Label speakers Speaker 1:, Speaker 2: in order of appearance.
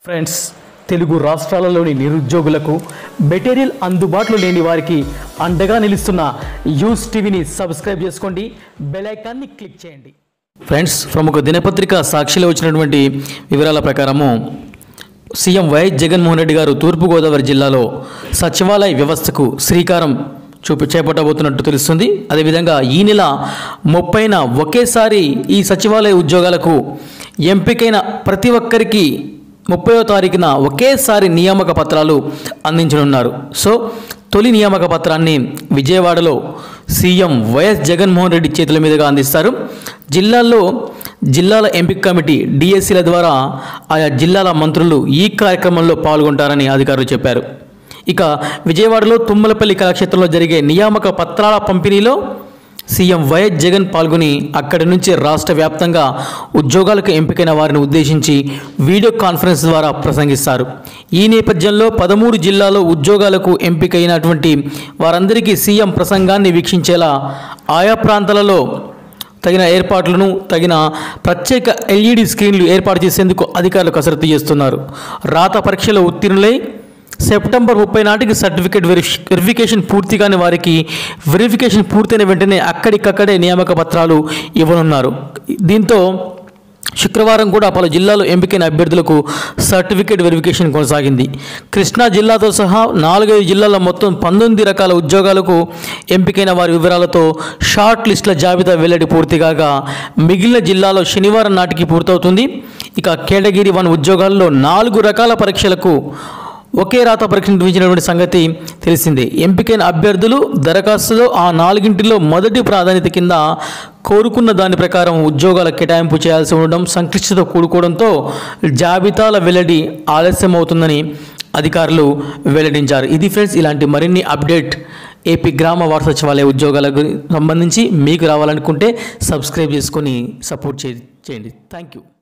Speaker 1: friends Telugu రాష్ట్రాలలోని నిరుద్యోగులకు material అందుబాటులో లేని వారికి అండగా నిలుస్తున్న యూస్ టీవీని సబ్స్క్రైబ్ చేసుకోండి బెల్ ఐకాన్ని క్లిక్ చేయండి ఫ్రెండ్స్ ప్రముఖ దినపత్రిక సాక్షిలో వచ్చినటువంటి వివరాల ప్రకారము సీఎం వైఎస్ జగన్మోహన్ రెడ్డి గారు తూర్పుగోదావరి జిల్లాలో సచివాలయ వ్యవస్థకు శ్రీకారం చూపి చేపట్టబోతున్నట్టు తెలుస్తుంది అదేవిధంగా ఈ నెల ముప్పైన ఒకేసారి ఈ సచివాలయ ఉద్యోగాలకు ఎంపికైన ప్రతి ఒక్కరికి ముప్పయో తారీఖున ఒకేసారి నియామక పత్రాలు అందించనున్నారు సో తొలి నియామక పత్రాన్ని విజయవాడలో సీఎం వైఎస్ జగన్మోహన్ రెడ్డి చేతుల మీదుగా అందిస్తారు జిల్లాల్లో జిల్లాల ఎంపిక కమిటీ డిఎస్సీల ద్వారా ఆయా జిల్లాల మంత్రులు ఈ కార్యక్రమంలో పాల్గొంటారని అధికారులు చెప్పారు ఇక విజయవాడలో తుమ్మలపల్లి కళాక్షేత్రంలో జరిగే నియామక పత్రాల పంపిణీలో సీఎం వైఎస్ జగన్ పాల్గొని అక్కడి నుంచి రాష్ట్ర వ్యాప్తంగా ఉద్యోగాలకు ఎంపికైన వారిని ఉద్దేశించి వీడియో కాన్ఫరెన్స్ ద్వారా ప్రసంగిస్తారు ఈ నేపథ్యంలో పదమూడు జిల్లాలో ఉద్యోగాలకు ఎంపికైనటువంటి వారందరికీ సీఎం ప్రసంగాన్ని వీక్షించేలా ఆయా ప్రాంతాలలో తగిన ఏర్పాట్లను తగిన ప్రత్యేక ఎల్ఈడి స్క్రీన్లు ఏర్పాటు చేసేందుకు అధికారులు కసరత్తు చేస్తున్నారు రాత పరీక్షలో ఉత్తీర్ణులై సెప్టెంబర్ ముప్పై నాటికి సర్టిఫికేట్ వెరిఫి వెరిఫికేషన్ పూర్తి కాని వారికి వెరిఫికేషన్ పూర్తయిన వెంటనే అక్కడికక్కడే నియామక పత్రాలు ఇవ్వనున్నారు దీంతో శుక్రవారం కూడా పలు జిల్లాలో ఎంపికైన అభ్యర్థులకు సర్టిఫికేట్ వెరిఫికేషన్ కొనసాగింది కృష్ణా జిల్లాతో సహా నాలుగైదు జిల్లాల మొత్తం పంతొమ్మిది రకాల ఉద్యోగాలకు ఎంపికైన వారి వివరాలతో షార్ట్ లిస్టుల జాబితా వెల్లడి పూర్తి కాగా మిగిలిన జిల్లాలో శనివారం నాటికి పూర్తవుతుంది ఇక కేటగిరీ వన్ ఉద్యోగాల్లో నాలుగు రకాల పరీక్షలకు ఒకే రాత పరీక్ష నిర్వహించినటువంటి సంగతి తెలిసిందే ఎంపికైన అభ్యర్థులు దరఖాస్తులో ఆ నాలుగింటిలో మొదటి ప్రాధాన్యత కింద కోరుకున్న దాని ప్రకారం ఉద్యోగాల కేటాయింపు చేయాల్సి ఉండడం సంక్లిష్టత కూడుకోవడంతో జాబితాల వెల్లడి ఆలస్యం అవుతుందని అధికారులు వెల్లడించారు ఇది ఫ్రెండ్స్ ఇలాంటి మరిన్ని అప్డేట్ ఏపీ గ్రామ వార్డు సచివాలయ ఉద్యోగాలకు సంబంధించి మీకు రావాలనుకుంటే సబ్స్క్రైబ్ చేసుకొని సపోర్ట్ చే చేయండి థ్యాంక్ యూ